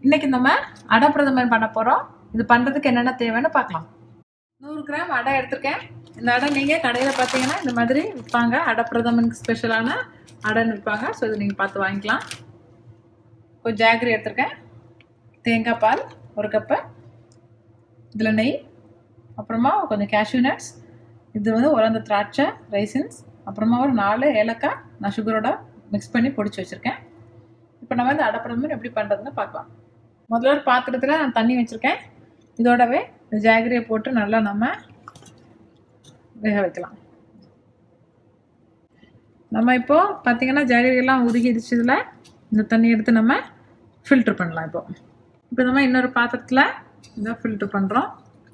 இன்னைக்கு நம்ம அடை பிரதமன் பண்ண போகிறோம் இது பண்ணுறதுக்கு என்னென்ன தேவைன்னு பார்க்கலாம் நூறு கிராம் அடை எடுத்திருக்கேன் இந்த அடை நீங்கள் கடையில் பார்த்தீங்கன்னா இந்த மாதிரி விற்பாங்க அடை பிரதமனுக்கு ஸ்பெஷலான அடைன்னு விற்பாங்க ஸோ இது நீங்கள் பார்த்து வாங்கிக்கலாம் கொஞ்சம் ஜாகரி எடுத்திருக்கேன் தேங்காய் பால் ஒரு கப்பு இதில் நெய் அப்புறமா கொஞ்சம் கேஷ்யூ நட்ஸ் இது வந்து உலர்ந்த திராட்சை ரைசின்ஸ் அப்புறமா ஒரு நாலு ஏலக்காய் நான் சுகரோட மிக்ஸ் பண்ணி பொடிச்சு வச்சுருக்கேன் இப்போ நம்ம இந்த அடப்பிரதமன் எப்படி பண்ணுறதுன்னு பார்க்கலாம் முதல்ல ஒரு பாத்திரத்தில் நான் தண்ணி வச்சுருக்கேன் இதோடவே இந்த ஜாகரியை போட்டு நல்லா நம்ம வேக வைக்கலாம் நம்ம இப்போது பார்த்திங்கன்னா ஜாகரியெல்லாம் உருகிடுச்சு இதில் இந்த தண்ணி எடுத்து நம்ம ஃபில்ட்ரு பண்ணலாம் இப்போ இப்போ நம்ம இன்னொரு பாத்திரத்தில் இதை ஃபில்ட்ரு பண்ணுறோம்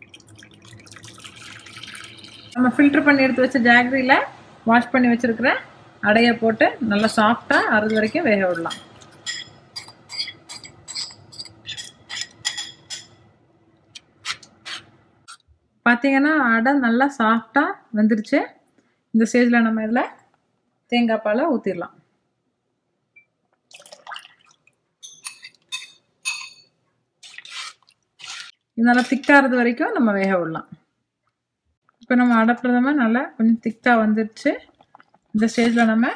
நம்ம ஃபில்ட்ரு பண்ணி எடுத்து வச்ச ஜாகரியில் வாஷ் பண்ணி வச்சுருக்கிற அடையை போட்டு நல்லா சாஃப்டாக அறுது வரைக்கும் வேக விடலாம் பார்த்தீங்கன்னா அடை நல்லா சாஃப்டாக வெந்துருச்சு இந்த ஸ்டேஜில் நம்ம இதில் தேங்காய் பாலை ஊற்றிடலாம் இது நல்லா திக்காகிறது வரைக்கும் நம்ம வேக விடலாம் இப்போ நம்ம அடப்பிரதமாக நல்லா கொஞ்சம் திக்காக வந்துடுச்சு இந்த ஸ்டேஜில் நம்ம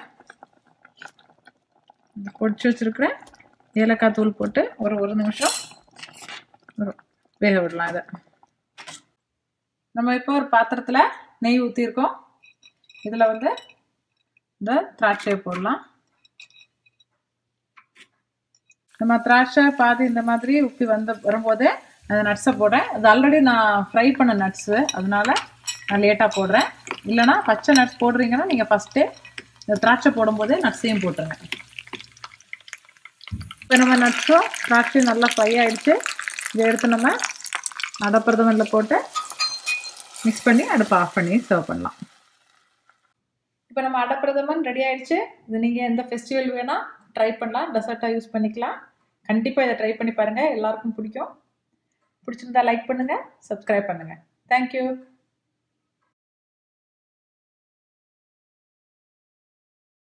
பொடிச்சு வச்சுருக்கிற ஏலக்காய் தூள் போட்டு ஒரு ஒரு நிமிஷம் ஒரு வேக விடலாம் இதை நம்ம இப்போ ஒரு பாத்திரத்தில் நெய் ஊற்றிருக்கோம் இதில் வந்து இந்த திராட்சையை போடலாம் நம்ம திராட்சை பாதி இந்த மாதிரி உப்பி வந்த வரும்போது அந்த நட்ஸை போடுறேன் அது ஆல்ரெடி நான் ஃப்ரை பண்ண நட்ஸு அதனால நான் லேட்டாக போடுறேன் இல்லைனா பச்சை நட்ஸ் போடுறீங்கன்னா நீங்கள் ஃபஸ்ட்டே இந்த திராட்சை போடும்போதே நட்ஸையும் போட்டுருங்க இப்போ நம்ம நட்ஸும் திராட்சையும் நல்லா ஃப்ரை ஆகிடுச்சு இதை எடுத்து நம்ம அடப்பிரதமனில் போட்டு மிக்ஸ் பண்ணி அடுப்பை ஆஃப் பண்ணி சர்வ் பண்ணலாம் இப்போ நம்ம அடப்பிரதமன் ரெடி ஆயிடுச்சு இது நீங்கள் எந்த ஃபெஸ்டிவல் வேணால் ட்ரை பண்ணலாம் டெசர்ட்டாக யூஸ் பண்ணிக்கலாம் கண்டிப்பாக இதை ட்ரை பண்ணி பாருங்கள் எல்லாருக்கும் பிடிக்கும் பிடிச்சிருந்தா லைக் பண்ணுங்கள் சப்ஸ்கிரைப் பண்ணுங்கள் தேங்க்யூ